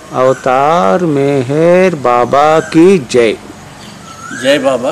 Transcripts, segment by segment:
अवतार मेहर बाबा की जय జై బాబా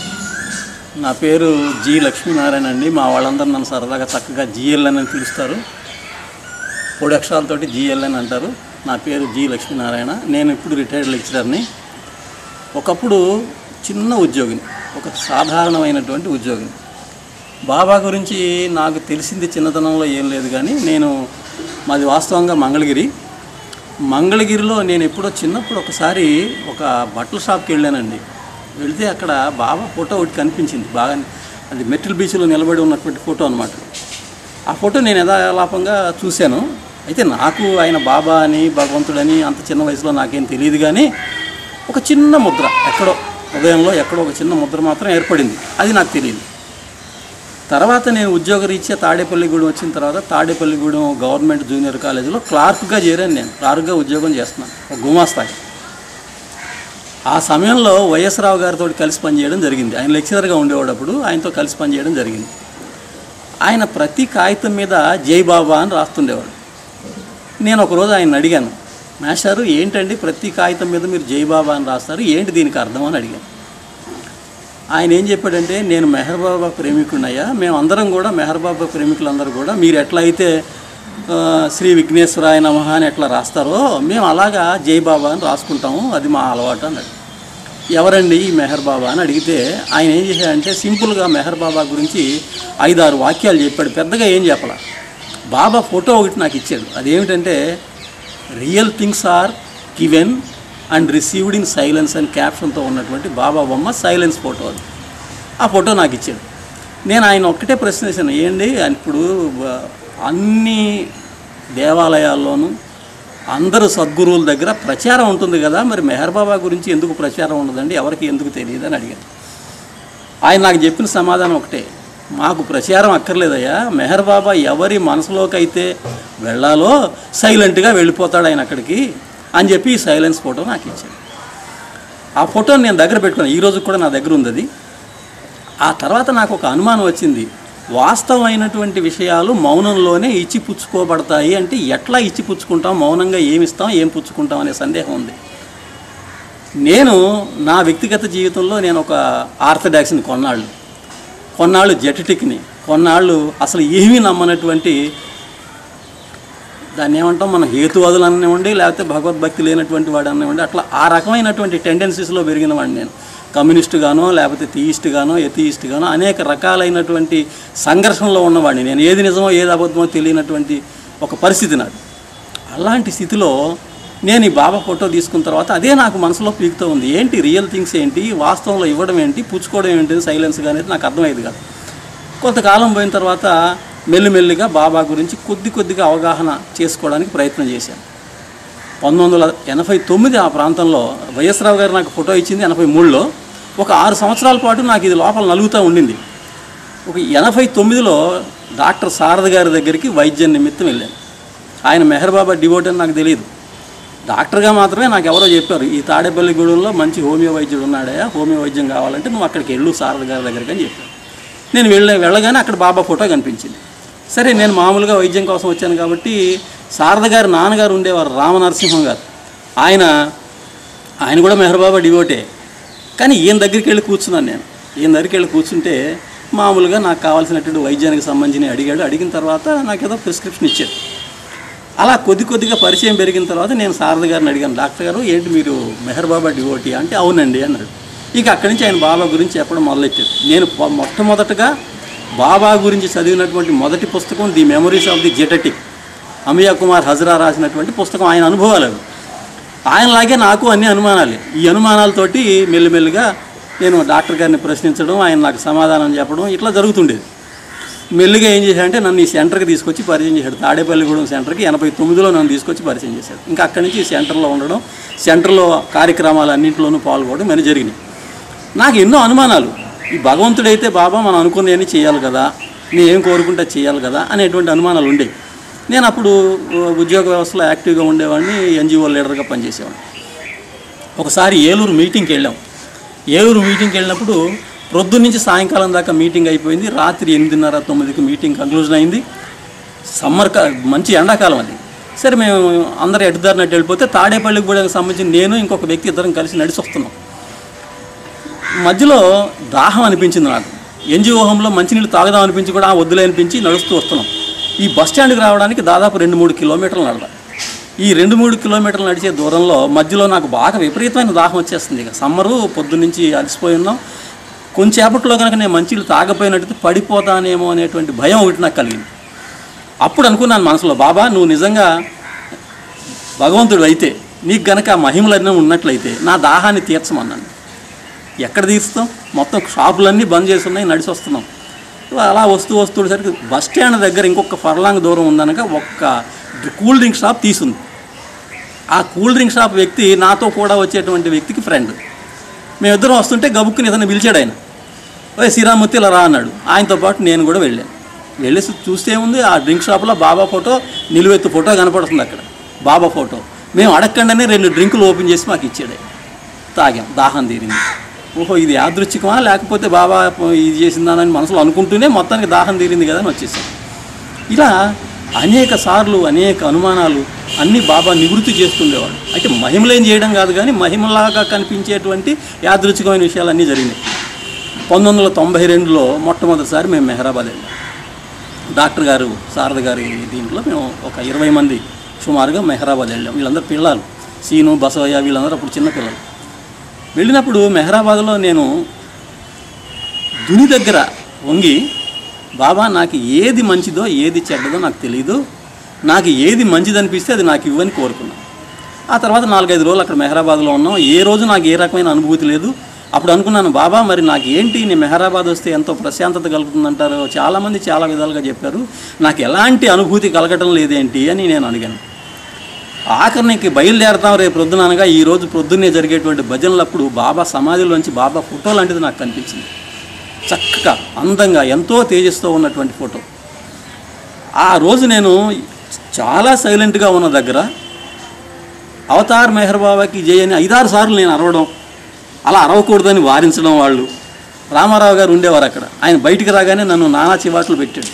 నా పేరు జి లక్ష్మీనారాయణ అండి మా వాళ్ళందరూ నన్ను సరదాగా చక్కగా జిఎల్ అని పిలుస్తారు పొడి అక్షరాలతోటి జిఎల్ అని అంటారు నా పేరు జి లక్ష్మీనారాయణ నేను ఇప్పుడు రిటైర్డ్ లెక్చరర్ని ఒకప్పుడు చిన్న ఉద్యోగిని ఒక సాధారణమైనటువంటి ఉద్యోగిని బాబా గురించి నాకు తెలిసింది చిన్నతనంలో ఏం లేదు కానీ నేను మాది వాస్తవంగా మంగళగిరి మంగళగిరిలో నేను ఎప్పుడో చిన్నప్పుడు ఒకసారి ఒక బట్టల షాప్కి వెళ్ళానండి వెళితే అక్కడ బాబా ఫోటో ఒకటి కనిపించింది బాగా అది మెట్రల్ బీచ్లో నిలబడి ఉన్నటువంటి ఫోటో అనమాట ఆ ఫోటో నేను యథాలాపంగా చూశాను అయితే నాకు ఆయన బాబా అని భగవంతుడని అంత చిన్న వయసులో నాకేం తెలియదు కానీ ఒక చిన్న ముద్ర ఎక్కడో హృదయంలో ఎక్కడో ఒక చిన్న ముద్ర మాత్రం ఏర్పడింది అది నాకు తెలియదు తర్వాత నేను ఉద్యోగరీత్యా తాడేపల్లిగూడెం వచ్చిన తర్వాత తాడేపల్లిగూడెం గవర్నమెంట్ జూనియర్ కాలేజీలో క్లార్క్గా చేరాను నేను క్లార్క్గా ఉద్యోగం చేస్తున్నాను ఒక గుమాస్తాకి ఆ సమయంలో వైఎస్ రావు గారితో కలిసి పనిచేయడం జరిగింది ఆయన లెక్చరర్గా ఉండేవాడు అప్పుడు ఆయనతో కలిసి పనిచేయడం జరిగింది ఆయన ప్రతి కాగితం మీద జై బాబా అని రాస్తుండేవాడు నేను ఒకరోజు ఆయన అడిగాను మాస్టారు ఏంటండి ప్రతి కాగితం మీద మీరు జై బాబా అని రాస్తారు ఏంటి దీనికి అర్థం అని అడిగాను ఆయన ఏం చెప్పాడంటే నేను మెహర్ బాబా ప్రేమికుడినయ్యా మేము అందరం కూడా మెహర్ బాబా ప్రేమికులందరూ కూడా మీరు ఎట్లా అయితే ఆ, శ్రీ విఘ్నేశ్వరాయ నమః అని ఎట్లా రాస్తారో మేము అలాగా జై బాబా అని రాసుకుంటాము అది మా అలవాటు అన్నాడు ఎవరండి ఈ మెహర్ బాబా అని అడిగితే ఆయన ఏం చేశాడంటే సింపుల్గా మెహర్ బాబా గురించి ఐదారు వాక్యాలు చెప్పాడు పెద్దగా ఏం చెప్పాల బాబా ఫోటో ఒకటి నాకు ఇచ్చాడు అదేమిటంటే real things are given and received in silence అని క్యాప్షన్తో ఉన్నటువంటి బాబా బొమ్మ సైలెన్స్ ఫోటో అది ఆ ఫోటో నాకు ఇచ్చాడు నేను ఆయన ఒక్కటే ప్రశ్న వేసాను ఏంటి ఇప్పుడు బ- అన్ని దేవాలయాల్లోనూ అందరూ సద్గురువుల దగ్గర ప్రచారం ఉంటుంది కదా మరి మెహర్ బాబా గురించి ఎందుకు ప్రచారం ఉండదండి ఎవరికి ఎందుకు తెలియదు అని అడిగాను ఆయన నాకు చెప్పిన సమాధానం ఒకటే మాకు ప్రచారం అక్కర్లేదయ్యా మెహర్ బాబా ఎవరి మనసులోకి అయితే వెళ్ళాలో సైలెంట్గా వెళ్ళిపోతాడు ఆయన అక్కడికి అని చెప్పి ఈ సైలెన్స్ ఫోటో నాకు ఇచ్చాడు ఆ ఫోటోని నేను దగ్గర పెట్టుకున్నాను ఈ రోజు కూడా నా దగ్గర ఉంది అది ఆ తర్వాత నాకు ఒక అనుమానం వచ్చింది వాస్తవమైనటువంటి విషయాలు మౌనంలోనే ఇచ్చి పుచ్చుకోబడతాయి అంటే ఎట్లా ఇచ్చి పుచ్చుకుంటాం మౌనంగా ఏమి ఇస్తాం ఏం పుచ్చుకుంటాం అనే సందేహం ఉంది నేను నా వ్యక్తిగత జీవితంలో నేను ఒక ఆర్థడాక్స్ని కొన్నాళ్ళు కొన్నాళ్ళు జెటటిక్ని కొన్నాళ్ళు అసలు ఏమీ నమ్మనటువంటి దాన్ని ఏమంటాం మనం హేతువాదులు అనివ్వండి లేకపోతే భగవద్భక్తి లేనటువంటి వాడు అనివ్వండి అట్లా ఆ రకమైనటువంటి టెండెన్సీస్లో పెరిగిన వాడిని నేను కమ్యూనిస్ట్ గానో లేకపోతే థీయిస్ట్ గానో ఎథీయిస్ట్ గానో అనేక రకాలైనటువంటి సంఘర్షణలో ఉన్నవాడిని నేను ఏది నిజమో ఏది అబద్ధమో తెలియనటువంటి ఒక పరిస్థితి నాది అలాంటి స్థితిలో నేను ఈ బాబా ఫోటో తీసుకున్న తర్వాత అదే నాకు మనసులో పీకుతూ ఉంది ఏంటి రియల్ థింగ్స్ ఏంటి వాస్తవంలో ఇవ్వడం ఏంటి పుచ్చుకోవడం ఏంటి సైలెన్స్గా అనేది నాకు అర్థమయ్యేది కాదు కొంతకాలం పోయిన తర్వాత మెల్లిమెల్లిగా బాబా గురించి కొద్ది కొద్దిగా అవగాహన చేసుకోవడానికి ప్రయత్నం చేశాను పంతొమ్మిది వందల ఎనభై తొమ్మిది ఆ ప్రాంతంలో వైఎస్ రావు గారు నాకు ఫోటో ఇచ్చింది ఎనభై మూడులో ఒక ఆరు సంవత్సరాల పాటు నాకు ఇది లోపల నలుగుతూ ఉండింది ఒక ఎనభై తొమ్మిదిలో డాక్టర్ శారద గారి దగ్గరికి వైద్యం నిమిత్తం వెళ్ళాను ఆయన మెహర్ బాబా డివోట్ అని నాకు తెలియదు డాక్టర్గా మాత్రమే నాకు ఎవరో చెప్పారు ఈ తాడేపల్లిగూడెంలో మంచి హోమియో వైద్యుడు ఉన్నాడయా హోమియో వైద్యం కావాలంటే నువ్వు అక్కడికి వెళ్ళు శారద గారి దగ్గరికి అని చెప్పారు నేను వెళ్ళ వెళ్ళగానే అక్కడ బాబా ఫోటో కనిపించింది సరే నేను మామూలుగా వైద్యం కోసం వచ్చాను కాబట్టి శారద గారి నాన్నగారు ఉండేవారు రామనరసింహం గారు ఆయన ఆయన కూడా మెహర్బాబా డివోటే కానీ ఈయన దగ్గరికి వెళ్ళి కూర్చున్నాను నేను ఈయన దగ్గరికి వెళ్ళి కూర్చుంటే మామూలుగా నాకు కావాల్సినటువంటి వైద్యానికి సంబంధించి అడిగాడు అడిగిన తర్వాత నాకు ఏదో ప్రిస్క్రిప్షన్ ఇచ్చాడు అలా కొద్ది కొద్దిగా పరిచయం పెరిగిన తర్వాత నేను శారద గారిని అడిగాను డాక్టర్ గారు ఏంటి మీరు మెహర్ బాబా డివోటీ అంటే అవునండి అన్నాడు ఇక అక్కడి నుంచి ఆయన బాబా గురించి చెప్పడం మొదలెట్టాడు నేను పొ- మొట్టమొదటగా బాబా గురించి చదివినటువంటి మొదటి పుస్తకం ది మెమరీస్ ఆఫ్ ది జెటటిక్ అమియా కుమార్ హజరా రాసినటువంటి పుస్తకం ఆయన అనుభవాలు అవి ఆయనలాగే నాకు అన్ని అనుమానాలే ఈ అనుమానాలతోటి మెల్లిమెల్లిగా నేను డాక్టర్ గారిని ప్రశ్నించడం ఆయన నాకు సమాధానం చెప్పడం ఇట్లా జరుగుతుండేది మెల్లిగా ఏం చేశాడంటే నన్ను ఈ సెంటర్కి తీసుకొచ్చి పరిచయం చేశాడు తాడేపల్లిగూడెం సెంటర్కి ఎనభై తొమ్మిదిలో నన్ను తీసుకొచ్చి పరిచయం చేశాడు ఇంకా అక్కడి నుంచి ఈ సెంటర్లో ఉండడం సెంటర్లో కార్యక్రమాలు అన్నింటిలోనూ పాల్గొనడం ఇవన్నీ జరిగినాయి నాకు ఎన్నో అనుమానాలు ఈ భగవంతుడైతే బాబా మనం అనుకునేవన్నీ చేయాలి కదా నేను ఏం కోరుకుంటే చేయాలి కదా అనేటువంటి అనుమానాలు ఉండేవి నేను అప్పుడు ఉ- ఉద్యోగ వ్యవస్థలో యాక్టివ్గా ఉండేవాడిని ఎన్జిఓ లీడర్గా పనిచేసేవాడిని ఒకసారి ఏలూరు మీటింగ్కి వెళ్ళాం ఏలూరు మీటింగ్కి వెళ్ళినప్పుడు ప్రొద్దు నుంచి సాయంకాలం దాకా మీటింగ్ అయిపోయింది రాత్రి ఎనిమిదిన్నర తొమ్మిదికి మీటింగ్ కంక్లూజన్ అయింది సమ్మర్ కా మంచి ఎండాకాలం అది సరే మేము అందరు ఎటుదారినట్టు వెళ్ళిపోతే తాడేపల్లికి కూడా సంబంధించి నేను ఇంకొక వ్యక్తి ఇద్దరం కలిసి నడిచి వస్తున్నాం మధ్యలో దాహం అనిపించింది నాకు ఎన్జిఓ హోంలో మంచినీళ్ళు తాగదాం అనిపించి కూడా ఆ వద్దులే అనిపించి నడుస్తూ వస్తున్నాం ఈ బస్ స్టాండ్కి రావడానికి దాదాపు రెండు మూడు కిలోమీటర్లు నడవాలి ఈ రెండు మూడు కిలోమీటర్లు నడిచే దూరంలో మధ్యలో నాకు బాగా విపరీతమైన దాహం వచ్చేస్తుంది ఇక సమ్మరు పొద్దు నుంచి అలసిపోయి ఉన్నాం కొంచెంసేపట్లో కనుక నేను మంచినీళ్ళు తాగపోయినట్టు పడిపోతానేమో అనేటువంటి భయం ఒకటి నాకు కలిగింది అప్పుడు అనుకున్నాను మనసులో బాబా నువ్వు నిజంగా భగవంతుడు అయితే నీకు గనక ఆ మహిమలన్నీ ఉన్నట్లయితే నా దాహాన్ని తీర్చమన్నాను ఎక్కడ తీరుస్తాం మొత్తం షాపులన్నీ బంద్ చేసి ఉన్నాయి నడిచి వస్తున్నాం అలా వస్తూ వస్తుండేసరికి బస్ స్టాండ్ దగ్గర ఇంకొక ఫర్లాంగ్ దూరం ఉందనక ఒక్క కూల్ డ్రింక్ షాప్ తీసుంది ఆ కూల్ డ్రింక్ షాప్ వ్యక్తి నాతో కూడా వచ్చేటువంటి వ్యక్తికి ఫ్రెండ్ మేమిద్దరం వస్తుంటే గబుక్కుని ఇతను పిలిచాడు ఆయన ఓ శ్రీరామూర్తి ఇలా రా అన్నాడు ఆయనతో పాటు నేను కూడా వెళ్ళాను వెళ్ళేసి చూస్తే ఏముంది ఆ డ్రింక్ షాప్లో బాబా ఫోటో నిలువెత్తు ఫోటో కనపడుతుంది అక్కడ బాబా ఫోటో మేము అడగకుండానే రెండు డ్రింకులు ఓపెన్ చేసి మాకు ఇచ్చాడు ఆయన. తాగాం దాహం తీరింది ఓహో ఇది యాదృచ్ఛికమా లేకపోతే బాబా ఇది చేసిందానని మనసులో అనుకుంటూనే మొత్తానికి దాహం తీరింది కదా అని వచ్చేసాం ఇలా అనేక సార్లు అనేక అనుమానాలు అన్నీ బాబా నివృత్తి చేస్తుండేవాడు అయితే మహిమలేం చేయడం కాదు కానీ మహిమలాగా కనిపించేటువంటి యాదృచ్ఛికమైన విషయాలన్నీ జరిగినాయి పంతొమ్మిది వందల తొంభై రెండులో మొట్టమొదటిసారి మేము మెహరాబాద్ వెళ్ళాం డాక్టర్ గారు శారద గారి దీంట్లో మేము ఒక ఇరవై మంది సుమారుగా మెహరాబాద్ వెళ్ళాం వీళ్ళందరూ పిల్లలు సీను బసవయ్య వీళ్ళందరూ అప్పుడు చిన్న పిల్లలు వెళ్ళినప్పుడు మెహరాబాద్లో నేను దుని దగ్గర వంగి బాబా నాకు ఏది మంచిదో ఏది చెడ్డదో నాకు తెలియదు నాకు ఏది మంచిది అనిపిస్తే అది నాకు ఇవ్వని కోరుకున్నాను ఆ తర్వాత నాలుగైదు రోజులు అక్కడ మెహరాబాద్లో ఉన్నాం ఏ రోజు నాకు ఏ రకమైన అనుభూతి లేదు అప్పుడు అనుకున్నాను బాబా మరి నాకు ఏంటి నేను మెహరాబాద్ వస్తే ఎంతో ప్రశాంతత కలుగుతుందంటారు చాలామంది చాలా విధాలుగా చెప్పారు నాకు ఎలాంటి అనుభూతి కలగటం లేదేంటి అని నేను అడిగాను ఆఖరికి బయలుదేరతాం రేపు ప్రొద్దున అనగా ఈ రోజు ప్రొద్దున్నే జరిగేటువంటి భజనలప్పుడు బాబా సమాధిలోంచి బాబా ఫోటో లాంటిది నాకు కనిపించింది చక్కగా అందంగా ఎంతో తేజస్తో ఉన్నటువంటి ఫోటో ఆ రోజు నేను చాలా సైలెంట్గా ఉన్న దగ్గర అవతార్ మెహర్ బాబాకి జై అని ఐదారు సార్లు నేను అరవడం అలా అరవకూడదని వారించడం వాళ్ళు రామారావు గారు ఉండేవారు అక్కడ ఆయన బయటికి రాగానే నన్ను నానా చివాట్లు పెట్టాడు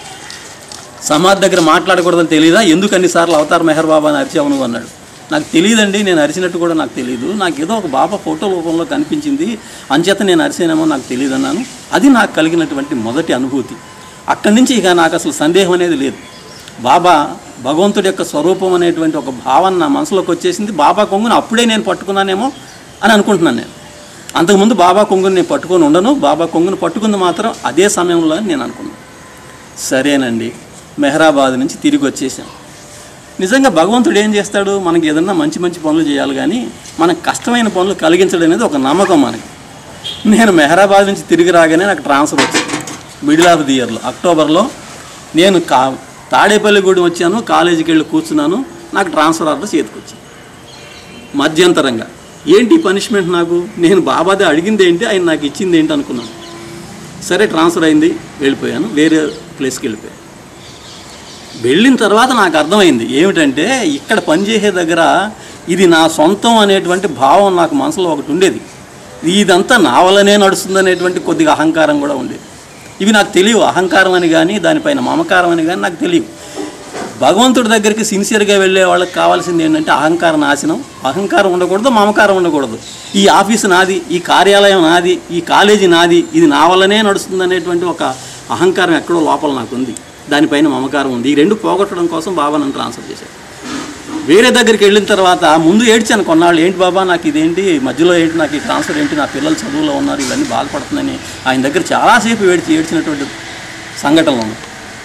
సమాధి దగ్గర మాట్లాడకూడదని తెలియదా ఎందుకు అన్నిసార్లు అవతార్ మెహర్ బాబా అని అరిచావు నువ్వు అన్నాడు నాకు తెలియదండి నేను అరిచినట్టు కూడా నాకు తెలియదు నాకు ఏదో ఒక బాబా ఫోటో రూపంలో కనిపించింది అంచేత నేను అరిచానేమో నాకు తెలియదు అన్నాను అది నాకు కలిగినటువంటి మొదటి అనుభూతి అక్కడి నుంచి ఇక నాకు అసలు సందేహం అనేది లేదు బాబా భగవంతుడి యొక్క స్వరూపం అనేటువంటి ఒక భావన నా మనసులోకి వచ్చేసింది బాబా కొంగుని అప్పుడే నేను పట్టుకున్నానేమో అని అనుకుంటున్నాను నేను అంతకుముందు బాబా కొంగుని నేను పట్టుకొని ఉండను బాబా కొంగుని పట్టుకుంది మాత్రం అదే సమయంలో అని నేను అనుకున్నాను సరేనండి మెహరాబాద్ నుంచి తిరిగి వచ్చేసాం నిజంగా భగవంతుడు ఏం చేస్తాడు మనకి ఏదన్నా మంచి మంచి పనులు చేయాలి కానీ మనకు కష్టమైన పనులు కలిగించడం అనేది ఒక నమ్మకం మనకి నేను మెహరాబాద్ నుంచి తిరిగి రాగానే నాకు ట్రాన్స్ఫర్ వచ్చింది మిడిల్ ఆఫ్ ది ఇయర్లో అక్టోబర్లో నేను కా తాడేపల్లిగూడెం వచ్చాను కాలేజీకి వెళ్ళి కూర్చున్నాను నాకు ట్రాన్స్ఫర్ ఆర్డర్ చేతికి వచ్చింది మధ్యంతరంగా ఏంటి పనిష్మెంట్ నాకు నేను బాబాదే అడిగింది ఏంటి ఆయన నాకు ఇచ్చింది ఏంటి అనుకున్నాను సరే ట్రాన్స్ఫర్ అయింది వెళ్ళిపోయాను వేరే ప్లేస్కి వెళ్ళిపోయాను వెళ్ళిన తర్వాత నాకు అర్థమైంది ఏమిటంటే ఇక్కడ పనిచేసే దగ్గర ఇది నా సొంతం అనేటువంటి భావం నాకు మనసులో ఒకటి ఉండేది ఇదంతా నా వల్లనే నడుస్తుంది అనేటువంటి కొద్దిగా అహంకారం కూడా ఉండేది ఇవి నాకు తెలియవు అహంకారం అని కానీ దానిపైన మమకారం అని కానీ నాకు తెలియవు భగవంతుడి దగ్గరికి సిన్సియర్గా వెళ్ళే వాళ్ళకి కావాల్సింది ఏంటంటే అహంకార నాశనం అహంకారం ఉండకూడదు మమకారం ఉండకూడదు ఈ ఆఫీసు నాది ఈ కార్యాలయం నాది ఈ కాలేజీ నాది ఇది నా వల్లనే నడుస్తుంది అనేటువంటి ఒక అహంకారం ఎక్కడో లోపల నాకు ఉంది దానిపైన మమకారం ఉంది ఈ రెండు పోగొట్టడం కోసం బాబా నన్ను ట్రాన్స్ఫర్ చేశారు వేరే దగ్గరికి వెళ్ళిన తర్వాత ముందు ఏడ్చాను కొన్నాళ్ళు ఏంటి బాబా నాకు ఇదేంటి మధ్యలో ఏంటి నాకు ఈ ట్రాన్స్ఫర్ ఏంటి నా పిల్లలు చదువులో ఉన్నారు ఇవన్నీ బాధపడుతుందని ఆయన దగ్గర చాలాసేపు ఏడ్చి ఏడ్చినటువంటి సంఘటనలు ఉన్నాయి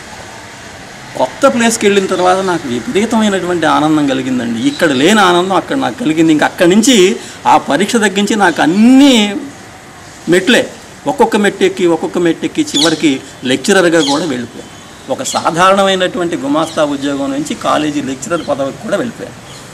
కొత్త ప్లేస్కి వెళ్ళిన తర్వాత నాకు విపరీతమైనటువంటి ఆనందం కలిగిందండి ఇక్కడ లేని ఆనందం అక్కడ నాకు కలిగింది ఇంకా అక్కడి నుంచి ఆ పరీక్ష తగ్గించి నాకు అన్నీ మెట్లే ఒక్కొక్క మెట్టు ఎక్కి ఒక్కొక్క మెట్టు ఎక్కి చివరికి లెక్చరర్గా కూడా వెళ్ళిపోయాను ఒక సాధారణమైనటువంటి గుమాస్తా ఉద్యోగం నుంచి కాలేజీ లెక్చరర్ పదవికి కూడా వెళ్ళిపోయాను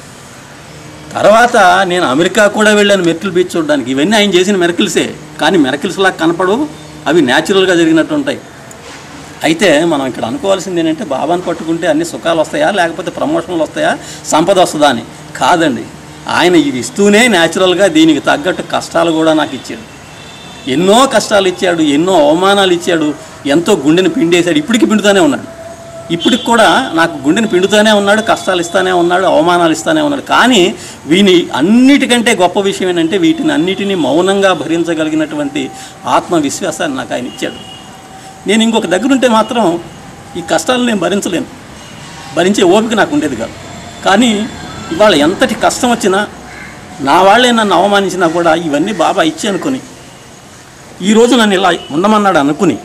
తర్వాత నేను అమెరికా కూడా వెళ్ళాను మెర్కిల్ బీచ్ చూడడానికి ఇవన్నీ ఆయన చేసిన మెరకిల్సే కానీ మెరకిల్స్ లాగా కనపడవు అవి న్యాచురల్గా జరిగినట్టు ఉంటాయి అయితే మనం ఇక్కడ అనుకోవాల్సింది ఏంటంటే బాబాను పట్టుకుంటే అన్ని సుఖాలు వస్తాయా లేకపోతే ప్రమోషన్లు వస్తాయా సంపద వస్తుందా అని కాదండి ఆయన ఇవి ఇస్తూనే న్యాచురల్గా దీనికి తగ్గట్టు కష్టాలు కూడా నాకు ఇచ్చాడు ఎన్నో కష్టాలు ఇచ్చాడు ఎన్నో అవమానాలు ఇచ్చాడు ఎంతో గుండెని పిండేశాడు ఇప్పటికి పిండుతూనే ఉన్నాడు ఇప్పటికి కూడా నాకు గుండెని పిండుతూనే ఉన్నాడు కష్టాలు ఇస్తానే ఉన్నాడు అవమానాలు ఇస్తానే ఉన్నాడు కానీ వీని అన్నిటికంటే గొప్ప విషయం ఏంటంటే వీటిని అన్నిటినీ మౌనంగా భరించగలిగినటువంటి ఆత్మవిశ్వాసాన్ని నాకు ఆయన ఇచ్చాడు నేను ఇంకొక దగ్గర ఉంటే మాత్రం ఈ కష్టాలు నేను భరించలేను భరించే ఓపిక నాకు ఉండేది కాదు కానీ ఇవాళ ఎంతటి కష్టం వచ్చినా నా వాళ్ళే నన్ను అవమానించినా కూడా ఇవన్నీ బాబా ఇచ్చి అనుకుని ఈరోజు నన్ను ఇలా ఉండమన్నాడు అనుకుని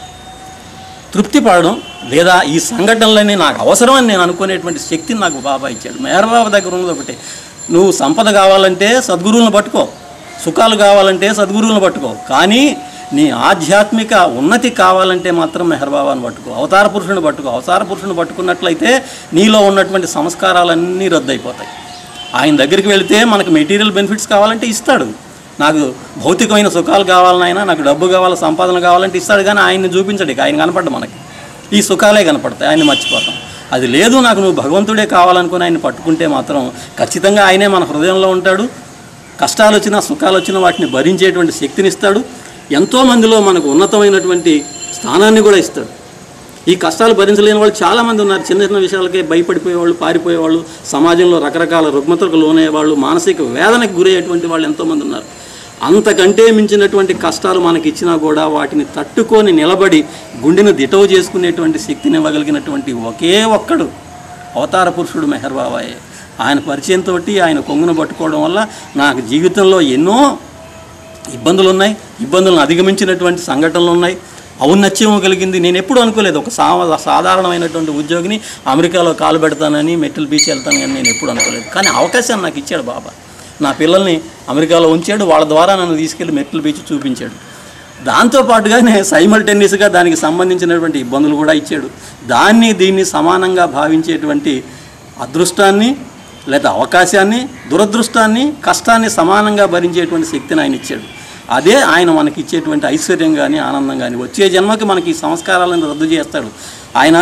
తృప్తి పడడం లేదా ఈ సంఘటనలన్నీ నాకు అవసరమని నేను అనుకునేటువంటి శక్తిని నాకు బాబా ఇచ్చాడు మేరబాబా దగ్గర ఉన్నది ఒకటి నువ్వు సంపద కావాలంటే సద్గురువులను పట్టుకో సుఖాలు కావాలంటే సద్గురువులను పట్టుకో కానీ నీ ఆధ్యాత్మిక ఉన్నతి కావాలంటే మాత్రం మెహర్బాబాను పట్టుకో అవతార పురుషుని పట్టుకో అవతార పురుషుని పట్టుకున్నట్లయితే నీలో ఉన్నటువంటి సంస్కారాలన్నీ రద్దయిపోతాయి ఆయన దగ్గరికి వెళితే మనకు మెటీరియల్ బెనిఫిట్స్ కావాలంటే ఇస్తాడు నాకు భౌతికమైన సుఖాలు కావాలనైనా నాకు డబ్బు కావాలి సంపాదన కావాలంటే ఇస్తాడు కానీ ఆయన్ని చూపించడు ఇక ఆయన కనపడ్డ మనకి ఈ సుఖాలే కనపడతాయి ఆయన్ని మర్చిపోతాం అది లేదు నాకు నువ్వు భగవంతుడే కావాలనుకుని ఆయన పట్టుకుంటే మాత్రం ఖచ్చితంగా ఆయనే మన హృదయంలో ఉంటాడు కష్టాలు వచ్చినా సుఖాలు వచ్చినా వాటిని భరించేటువంటి శక్తిని ఇస్తాడు ఎంతోమందిలో మనకు ఉన్నతమైనటువంటి స్థానాన్ని కూడా ఇస్తాడు ఈ కష్టాలు భరించలేని వాళ్ళు చాలామంది ఉన్నారు చిన్న చిన్న విషయాలకే భయపడిపోయేవాళ్ళు పారిపోయేవాళ్ళు సమాజంలో రకరకాల రుగ్మతలకు లోనయ్యేవాళ్ళు మానసిక వేదనకు గురయ్యేటువంటి వాళ్ళు ఎంతోమంది ఉన్నారు అంతకంటే మించినటువంటి కష్టాలు మనకి ఇచ్చినా కూడా వాటిని తట్టుకొని నిలబడి గుండెను దిటవు చేసుకునేటువంటి శక్తిని ఇవ్వగలిగినటువంటి ఒకే ఒక్కడు అవతార పురుషుడు మెహర్ బాబాయే ఆయన పరిచయంతో ఆయన కొంగును పట్టుకోవడం వల్ల నాకు జీవితంలో ఎన్నో ఇబ్బందులు ఉన్నాయి ఇబ్బందులను అధిగమించినటువంటి సంఘటనలు ఉన్నాయి ఔన్నత్యం కలిగింది నేను ఎప్పుడు అనుకోలేదు ఒక సా సాధారణమైనటువంటి ఉద్యోగిని అమెరికాలో కాలు పెడతానని మెట్టల్ బీచ్ వెళ్తానని అని నేను ఎప్పుడు అనుకోలేదు కానీ అవకాశాన్ని నాకు ఇచ్చాడు బాబా నా పిల్లల్ని అమెరికాలో ఉంచాడు వాళ్ళ ద్వారా నన్ను తీసుకెళ్లి మెట్టల్ బీచ్ చూపించాడు దాంతోపాటుగానే సైమల్టేనియస్గా దానికి సంబంధించినటువంటి ఇబ్బందులు కూడా ఇచ్చాడు దాన్ని దీన్ని సమానంగా భావించేటువంటి అదృష్టాన్ని లేదా అవకాశాన్ని దురదృష్టాన్ని కష్టాన్ని సమానంగా భరించేటువంటి శక్తిని ఆయన ఇచ్చాడు అదే ఆయన మనకి ఇచ్చేటువంటి ఐశ్వర్యం కానీ ఆనందం కానీ వచ్చే జన్మకి మనకి ఈ సంస్కారాలను రద్దు చేస్తాడు ఆయన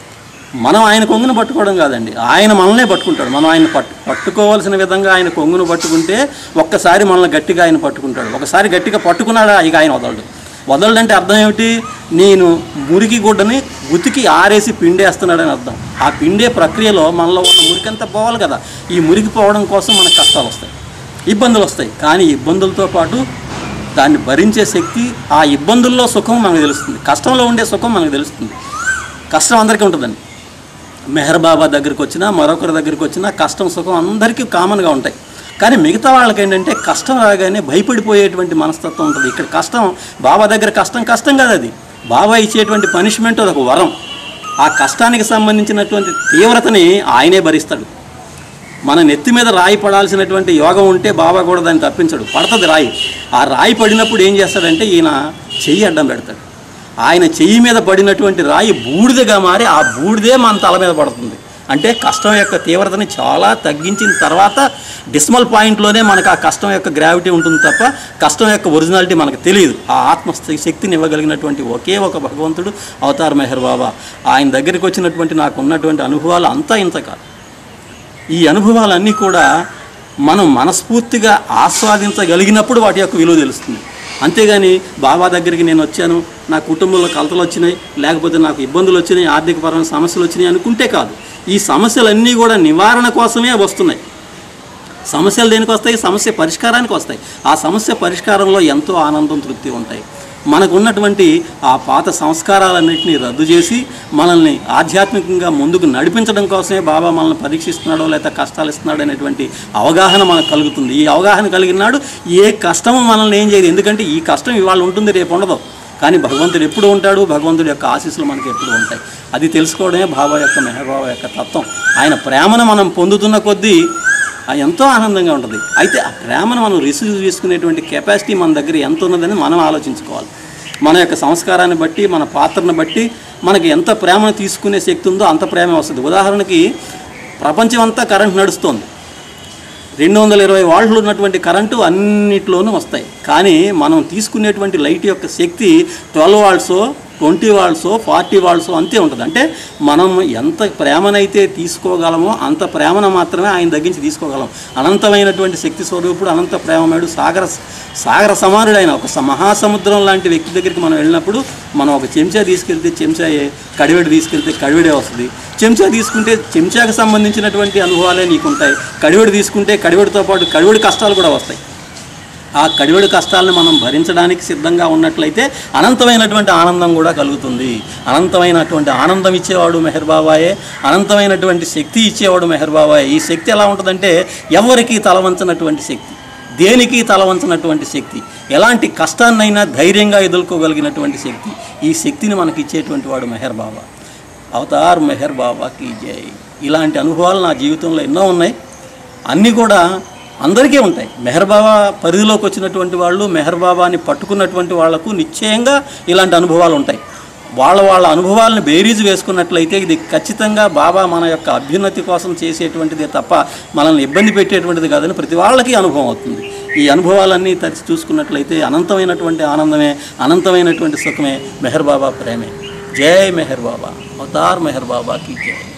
మనం ఆయన కొంగును పట్టుకోవడం కాదండి ఆయన మనల్నే పట్టుకుంటాడు మనం ఆయన పట్టు పట్టుకోవాల్సిన విధంగా ఆయన కొంగును పట్టుకుంటే ఒక్కసారి మనల్ని గట్టిగా ఆయన పట్టుకుంటాడు ఒకసారి గట్టిగా పట్టుకున్నాడా ఇక ఆయన వదలడు వదలడంటే అర్థం ఏమిటి నేను మురికి గుడ్డని ఉతికి ఆరేసి పిండేస్తున్నాడని అర్థం ఆ పిండే ప్రక్రియలో మనలో ఉన్న మురికంతా పోవాలి కదా ఈ మురికి పోవడం కోసం మనకు కష్టాలు వస్తాయి ఇబ్బందులు వస్తాయి కానీ ఇబ్బందులతో పాటు దాన్ని భరించే శక్తి ఆ ఇబ్బందుల్లో సుఖం మనకు తెలుస్తుంది కష్టంలో ఉండే సుఖం మనకు తెలుస్తుంది కష్టం అందరికీ ఉంటుందండి మెహర్ బాబా దగ్గరికి వచ్చినా మరొకరి దగ్గరికి వచ్చినా కష్టం సుఖం అందరికీ కామన్గా ఉంటాయి కానీ మిగతా వాళ్ళకి ఏంటంటే కష్టం రాగానే భయపడిపోయేటువంటి మనస్తత్వం ఉంటుంది ఇక్కడ కష్టం బాబా దగ్గర కష్టం కష్టం కాదు అది బాబా ఇచ్చేటువంటి పనిష్మెంట్ అది ఒక వరం ఆ కష్టానికి సంబంధించినటువంటి తీవ్రతని ఆయనే భరిస్తాడు మన నెత్తి మీద రాయి పడాల్సినటువంటి యోగం ఉంటే బాబా కూడా దాన్ని తప్పించడు పడుతుంది రాయి ఆ రాయి పడినప్పుడు ఏం చేస్తాడంటే ఈయన చెయ్యి అడ్డం పెడతాడు ఆయన చెయ్యి మీద పడినటువంటి రాయి బూడిదగా మారి ఆ బూడిదే మన తల మీద పడుతుంది అంటే కష్టం యొక్క తీవ్రతని చాలా తగ్గించిన తర్వాత డిస్మల్ పాయింట్లోనే మనకు ఆ కష్టం యొక్క గ్రావిటీ ఉంటుంది తప్ప కష్టం యొక్క ఒరిజినాలిటీ మనకు తెలియదు ఆ ఆత్మ శక్తిని ఇవ్వగలిగినటువంటి ఒకే ఒక భగవంతుడు అవతార్ మెహర్ బాబా ఆయన దగ్గరికి వచ్చినటువంటి నాకు ఉన్నటువంటి అనుభవాలు అంతా ఇంత కాదు ఈ అనుభవాలన్నీ కూడా మనం మనస్ఫూర్తిగా ఆస్వాదించగలిగినప్పుడు వాటి యొక్క విలువ తెలుస్తుంది అంతేగాని బాబా దగ్గరికి నేను వచ్చాను నా కుటుంబంలో కలతలు వచ్చినాయి లేకపోతే నాకు ఇబ్బందులు వచ్చినాయి ఆర్థికపరమైన సమస్యలు వచ్చినాయి అనుకుంటే కాదు ఈ సమస్యలన్నీ కూడా నివారణ కోసమే వస్తున్నాయి సమస్యలు దేనికి వస్తాయి సమస్య పరిష్కారానికి వస్తాయి ఆ సమస్య పరిష్కారంలో ఎంతో ఆనందం తృప్తి ఉంటాయి మనకు ఉన్నటువంటి ఆ పాత సంస్కారాలన్నింటినీ రద్దు చేసి మనల్ని ఆధ్యాత్మికంగా ముందుకు నడిపించడం కోసమే బాబా మనల్ని పరీక్షిస్తున్నాడో లేదా కష్టాలు ఇస్తున్నాడో అనేటువంటి అవగాహన మనకు కలుగుతుంది ఈ అవగాహన కలిగినాడు ఏ కష్టము మనల్ని ఏం చేయదు ఎందుకంటే ఈ కష్టం ఇవాళ ఉంటుంది రేపు ఉండదు కానీ భగవంతుడు ఎప్పుడు ఉంటాడు భగవంతుడి యొక్క ఆశీస్సులు మనకి ఎప్పుడు ఉంటాయి అది తెలుసుకోవడమే బాబా యొక్క మెహబాబా యొక్క తత్వం ఆయన ప్రేమను మనం పొందుతున్న కొద్దీ ఆ ఎంతో ఆనందంగా ఉంటుంది అయితే ఆ ప్రేమను మనం రిసీవ్ చేసుకునేటువంటి కెపాసిటీ మన దగ్గర ఎంత ఉన్నదని మనం ఆలోచించుకోవాలి మన యొక్క సంస్కారాన్ని బట్టి మన పాత్రను బట్టి మనకి ఎంత ప్రేమను తీసుకునే శక్తి ఉందో అంత ప్రేమ వస్తుంది ఉదాహరణకి ప్రపంచం అంతా కరెంట్ నడుస్తోంది రెండు వందల ఇరవై వాల్ట్లు ఉన్నటువంటి కరెంటు అన్నిట్లోనూ వస్తాయి కానీ మనం తీసుకునేటువంటి లైట్ యొక్క శక్తి twelve volts twenty volts forty volts అంతే ఉంటుంది అంటే మనం ఎంత ప్రేమనైతే తీసుకోగలమో అంత ప్రేమను మాత్రమే ఆయన దగ్గర నుంచి తీసుకోగలం అనంతమైనటువంటి శక్తి స్వరూపుడు అనంత ప్రేమమేడు సాగర సాగర సమానుడైన ఒక స- మహాసముద్రం లాంటి వ్యక్తి దగ్గరికి మనం వెళ్ళినప్పుడు మనం ఒక చెంచా తీసుకెళ్తే చెంచా కడివెడు తీసుకెళ్తే కడివెడే వస్తుంది చెంచా తీసుకుంటే చెంచాకు సంబంధించినటువంటి అనుభవాలే నీకు ఉంటాయి కడివెడు తీసుకుంటే కడివెడితో పాటు కడివెడు కష్టాలు కూడా వస్తాయి ఆ కడివెడు కష్టాలను మనం భరించడానికి సిద్ధంగా ఉన్నట్లయితే అనంతమైనటువంటి ఆనందం కూడా కలుగుతుంది అనంతమైనటువంటి ఆనందం ఇచ్చేవాడు మెహర్ బాబాయే అనంతమైనటువంటి శక్తి ఇచ్చేవాడు మెహర్ బాబాయే ఈ శక్తి ఎలా ఉంటుందంటే ఎవరికి తలవంచనటువంటి శక్తి దేనికి తలవంచనటువంటి శక్తి ఎలాంటి కష్టాన్నైనా ధైర్యంగా ఎదుర్కోగలిగినటువంటి శక్తి ఈ శక్తిని మనకి ఇచ్చేటువంటి వాడు మెహర్ బాబా అవతార్ మెహర్ బాబాకి జై ఇలాంటి అనుభవాలు నా జీవితంలో ఎన్నో ఉన్నాయి అన్నీ కూడా అందరికీ ఉంటాయి మెహర్ బాబా పరిధిలోకి వచ్చినటువంటి వాళ్ళు మెహర్ బాబాని పట్టుకున్నటువంటి వాళ్లకు నిశ్చయంగా ఇలాంటి అనుభవాలు ఉంటాయి వాళ్ళ వాళ్ళ అనుభవాలను బేరీజు వేసుకున్నట్లయితే ఇది ఖచ్చితంగా బాబా మన యొక్క అభ్యున్నతి కోసం చేసేటువంటిదే తప్ప మనల్ని ఇబ్బంది పెట్టేటువంటిది కాదని ప్రతి వాళ్ళకి అనుభవం అవుతుంది ఈ అనుభవాలన్నీ తరిచి చూసుకున్నట్లయితే అనంతమైనటువంటి ఆనందమే అనంతమైనటువంటి సుఖమే మెహర్ బాబా ప్రేమే జై మెహర్ బాబా అవతార్ మెహర్ బాబాకి జై